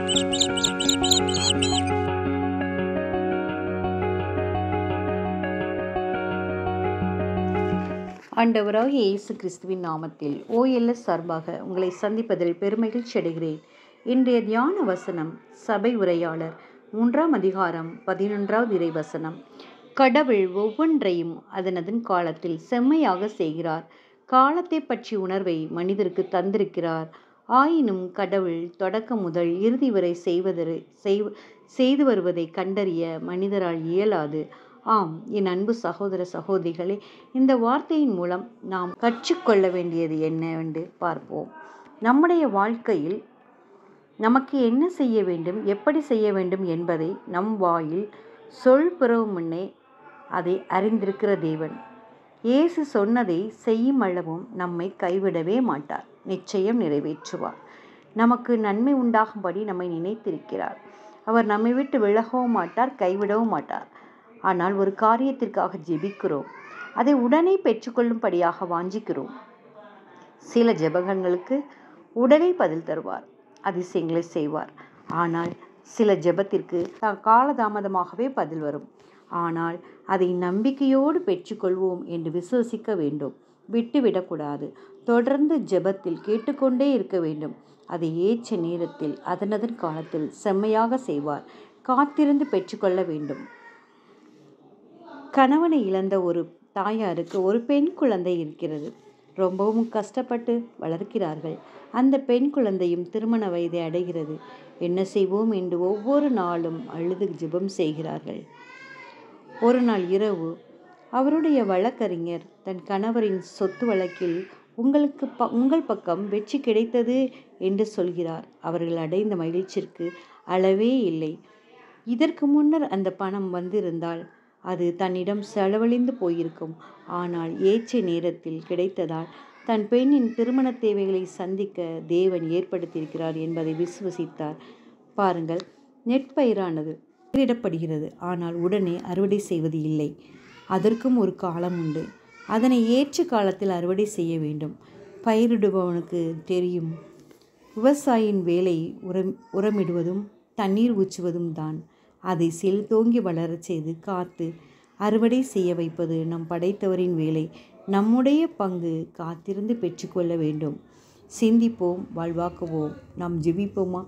ஆண்டவராகிய இயேசு கிறிஸ்துவின் நாமத்தில் ஓஎல்எஸ் சார்பாக உங்களை சந்திப்பதில் பெருமகிழ்ச்சி அடைகிறேன் இன்றைய தியான வசனம் சபை உரையாளர் மூன்றாம் அதிகாரம் பதினொன்றாவது இறைவசனம் கடவுள் ஒவ்வொன்றையும் அதனதன் காலத்தில் செம்மையாக செய்கிறார் காலத்தை பற்றி உணர்வை மனிதருக்கு தந்திருக்கிறார் ஆயினும் கடவுள் தொடக்கம் முதல் இறுதி வரை செய்வதற்கு செய் செய்து வருவதை கண்டறிய மனிதரால் இயலாது ஆம் என் அன்பு சகோதர சகோதரிகளே இந்த வார்த்தையின் மூலம் நாம் கற்றுக்கொள்ள வேண்டியது என்னவென்று பார்ப்போம் நம்முடைய வாழ்க்கையில் நமக்கு என்ன செய்ய வேண்டும் எப்படி செய்ய வேண்டும் என்பதை நம் வாயில் சொல் பிறவு முன்னே அதை அறிந்திருக்கிற தேவன் இயேசு சொன்னதை செய்யும் அளவும் நம்மை கைவிடவே மாட்டார் நிச்சயம் நிறைவேற்றுவார் நமக்கு நன்மை உண்டாகும்படி நம்மை நினைத்திருக்கிறார் அவர் நம்மை விட்டு விலகவும் மாட்டார் கைவிடவும் மாட்டார் ஆனால் ஒரு காரியத்திற்காக ஜெபிக்கிறோம் அதை உடனே பெற்றுக்கொள்ளும்படியாக வாஞ்சிக்கிறோம் சில ஜெபகங்களுக்கு உடனே பதில் தருவார் அதிசயங்களை செய்வார் ஆனால் சில ஜெபத்திற்கு காலதாமதமாகவே பதில் வரும் ஆனால் அதை நம்பிக்கையோடு பெற்றுக்கொள்வோம் என்று விசுவசிக்க வேண்டும் விட்டுவிடக்கூடாது தொடர்ந்து ஜெபத்தில் கேட்டுக்கொண்டே இருக்க வேண்டும் அதை ஏற்ற நேரத்தில் அதனதன் காலத்தில் செம்மையாக செய்வார் காத்திருந்து பெற்றுக்கொள்ள வேண்டும் கணவனை இழந்த ஒரு தாயாருக்கு ஒரு பெண் குழந்தை இருக்கிறது ரொம்பவும் கஷ்டப்பட்டு வளர்க்கிறார்கள் அந்த பெண் குழந்தையும் திருமண வயதை அடைகிறது என்ன செய்வோம் என்று ஒவ்வொரு நாளும் அழுது ஜெபம் செய்கிறார்கள் ஒரு நாள் இரவு அவருடைய வழக்கறிஞர் தன் கணவரின் சொத்து வழக்கில் உங்களுக்கு ப உங்கள் பக்கம் வெற்றி கிடைத்தது என்று சொல்கிறார் அவர்கள் அடைந்த மகிழ்ச்சிக்கு அளவே இல்லை இதற்கு முன்னர் அந்த பணம் வந்திருந்தால் அது தன்னிடம் செலவழிந்து போயிருக்கும் ஆனால் ஏற்ற நேரத்தில் கிடைத்ததால் தன் பெண்ணின் திருமண தேவைகளை சந்திக்க தேவன் ஏற்படுத்தியிருக்கிறார் என்பதை விசுவசித்தார் பாருங்கள் நெற்பயிரானது பயிரிடப்படுகிறது ஆனால் உடனே அறுவடை செய்வது இல்லை அதற்கும் ஒரு காலம் உண்டு அதனை ஏற்ற காலத்தில் அறுவடை செய்ய வேண்டும் பயிரிடுபவனுக்கு தெரியும் விவசாயியின் வேலை உரம் உரமிடுவதும் தண்ணீர் ஊற்றுவதும் தான் அதை செல்தோங்கி வளரச் செய்து காத்து அறுவடை செய்ய வைப்பது நம் படைத்தவரின் வேலை நம்முடைய பங்கு காத்திருந்து பெற்றுக்கொள்ள வேண்டும் சிந்திப்போம் வாழ்வாக்குவோம் நாம் ஜெபிப்போமா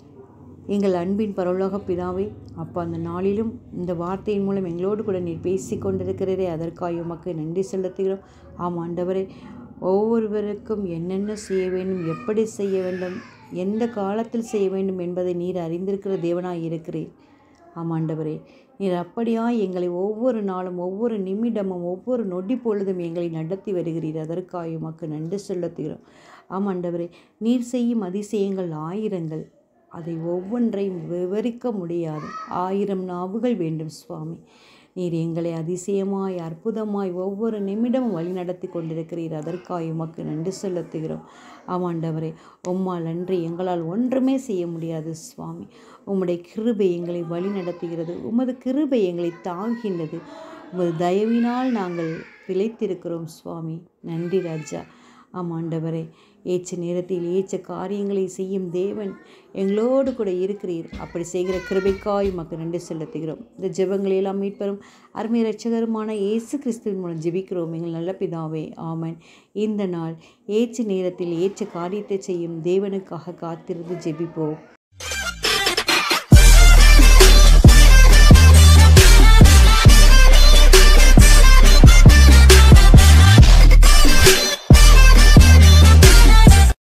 எங்கள் அன்பின் பரவலோக பிதாவே அப்போ அந்த நாளிலும் இந்த வார்த்தையின் மூலம் எங்களோடு கூட நீர் பேசி கொண்டிருக்கிறதே அதற்காக உமக்கு நன்றி செலுத்துகிறோம் ஆம் ஆண்டவரே ஒவ்வொருவருக்கும் என்னென்ன செய்ய வேண்டும் எப்படி செய்ய வேண்டும் எந்த காலத்தில் செய்ய வேண்டும் என்பதை நீர் அறிந்திருக்கிற தேவனாய் இருக்கிறீர் ஆமாண்டவரே நீர் அப்படியாய் எங்களை ஒவ்வொரு நாளும் ஒவ்வொரு நிமிடமும் ஒவ்வொரு நொடி பொழுதும் எங்களை நடத்தி வருகிறீர் அதற்காக உமக்கு நன்றி செலுத்துகிறோம் ஆமாண்டவரே நீர் செய்யும் அதிசயங்கள் ஆயிரங்கள் அதை ஒவ்வொன்றையும் விவரிக்க முடியாது ஆயிரம் நாவுகள் வேண்டும் சுவாமி நீர் எங்களை அதிசயமாய் அற்புதமாய் ஒவ்வொரு நிமிடமும் வழிநடத்தி கொண்டிருக்கிறீர் அதற்காக உமக்கு நன்றி செலுத்துகிறோம் ஆமாண்டவரே உம்மால் அன்றி எங்களால் ஒன்றுமே செய்ய முடியாது சுவாமி உம்முடைய கிருபை எங்களை வழி நடத்துகிறது உமது கிருபை எங்களை தாங்கின்றது உமது தயவினால் நாங்கள் பிழைத்திருக்கிறோம் சுவாமி நன்றி ராஜா ஆமாண்டவரே ஏற்ற நேரத்தில் ஏற்ற காரியங்களை செய்யும் தேவன் எங்களோடு கூட இருக்கிறீர் அப்படி செய்கிற கிருபைக்காய் மக்கள் நன்றி செலுத்துகிறோம் இந்த ஜெபங்களை எல்லாம் மீட்பெறும் அருமை ரட்சகருமான இயேசு கிறிஸ்துவின் மூலம் ஜெபிக்கிறோம் எங்கள் நல்ல பிதாவே ஆமன் இந்த நாள் ஏற்ற நேரத்தில் ஏற்ற காரியத்தை செய்யும் தேவனுக்காக காத்திருந்து ஜெபிப்போம்